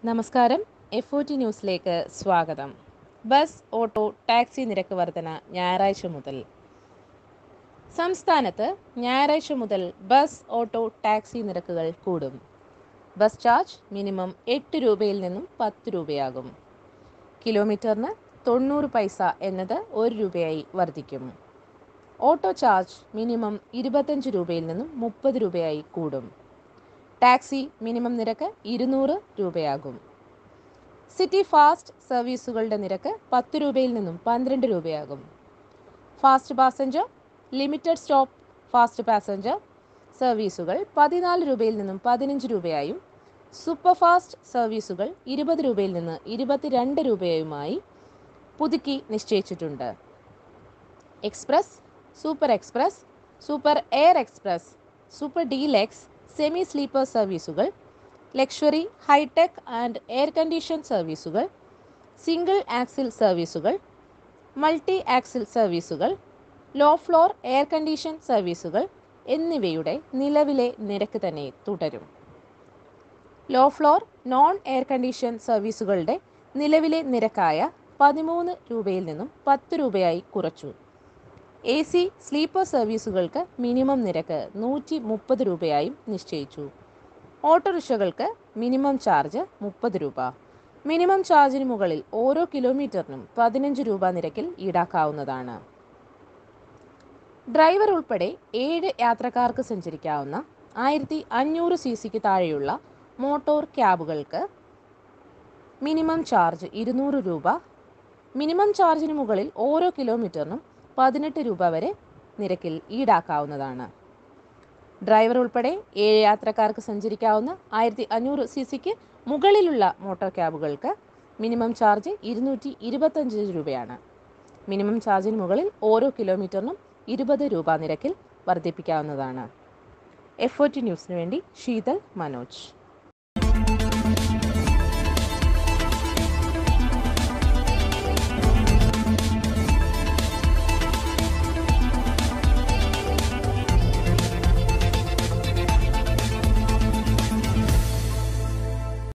നമസ്കാരം F O T ന്യൂസിലേക്ക് സ്വാഗതം ബസ് ഓട്ടോ ടാക്സി നിരക്ക് വർധന ഞായറാഴ്ച മുതൽ സംസ്ഥാനത്ത് ഞായറാഴ്ച മുതൽ ബസ് ഓട്ടോ ടാക്സി നിരക്കുകൾ കൂടും ബസ് ചാർജ് മിനിമം എട്ട് രൂപയിൽ നിന്നും പത്ത് രൂപയാകും കിലോമീറ്ററിന് തൊണ്ണൂറ് പൈസ എന്നത് ഒരു രൂപയായി വർദ്ധിക്കും ഓട്ടോ ചാർജ് മിനിമം ഇരുപത്തഞ്ച് രൂപയിൽ നിന്നും മുപ്പത് രൂപയായി കൂടും ടാക്സി മിനിമം നിരക്ക് ഇരുന്നൂറ് രൂപയാകും സിറ്റി ഫാസ്റ്റ് സർവീസുകളുടെ നിരക്ക് പത്ത് രൂപയിൽ നിന്നും പന്ത്രണ്ട് രൂപയാകും fast passenger limited stop fast passenger സർവീസുകൾ പതിനാല് രൂപയിൽ നിന്നും പതിനഞ്ച് രൂപയായും സൂപ്പർ ഫാസ്റ്റ് സർവീസുകൾ ഇരുപത് രൂപയിൽ നിന്ന് ഇരുപത്തിരണ്ട് രൂപയുമായി പുതുക്കി നിശ്ചയിച്ചിട്ടുണ്ട് express super express super air express super deluxe semi sleeper സർവീസുകൾ luxury hi-tech and air condition സർവീസുകൾ സിംഗിൾ ആക്സിൽ സർവീസുകൾ മൾട്ടി ആക്സിൽ സർവീസുകൾ ലോ ഫ്ലോർ എയർ കണ്ടീഷൻ സർവീസുകൾ എന്നിവയുടെ നിലവിലെ നിരക്ക് തന്നെ തുടരും low floor non air condition സർവീസുകളുടെ നിലവിലെ നിരക്കായ പതിമൂന്ന് രൂപയിൽ നിന്നും പത്ത് രൂപയായി കുറച്ചു എ സി സ്ലീപ്പർ സർവീസുകൾക്ക് മിനിമം നിരക്ക് നൂറ്റി മുപ്പത് രൂപയായും നിശ്ചയിച്ചു ഓട്ടോറിക്ഷകൾക്ക് മിനിമം ചാർജ് മുപ്പത് രൂപ മിനിമം ചാർജിന് മുകളിൽ ഓരോ കിലോമീറ്ററിനും പതിനഞ്ച് രൂപ നിരക്കിൽ ഈടാക്കാവുന്നതാണ് ഡ്രൈവർ ഉൾപ്പെടെ ഏഴ് യാത്രക്കാർക്ക് സഞ്ചരിക്കാവുന്ന ആയിരത്തി അഞ്ഞൂറ് സി സിക്ക് താഴെയുള്ള മോട്ടോർ ക്യാബുകൾക്ക് മിനിമം ചാർജ് ഇരുന്നൂറ് രൂപ മിനിമം ചാർജിന് മുകളിൽ ഓരോ കിലോമീറ്ററിനും പതിനെട്ട് രൂപ വരെ നിരക്കിൽ ഈടാക്കാവുന്നതാണ് ഡ്രൈവർ ഉൾപ്പെടെ ഏഴ് യാത്രക്കാർക്ക് സഞ്ചരിക്കാവുന്ന ആയിരത്തി അഞ്ഞൂറ് സി സിക്ക് മുകളിലുള്ള മോട്ടോർ ക്യാബുകൾക്ക് മിനിമം ചാർജ് ഇരുന്നൂറ്റി ഇരുപത്തഞ്ച് രൂപയാണ് മിനിമം ചാർജിന് മുകളിൽ ഓരോ കിലോമീറ്ററിനും ഇരുപത് രൂപ നിരക്കിൽ വർദ്ധിപ്പിക്കാവുന്നതാണ് എഫ് ഒ ടി ന്യൂസിന് വേണ്ടി ശീതൽ മനോജ്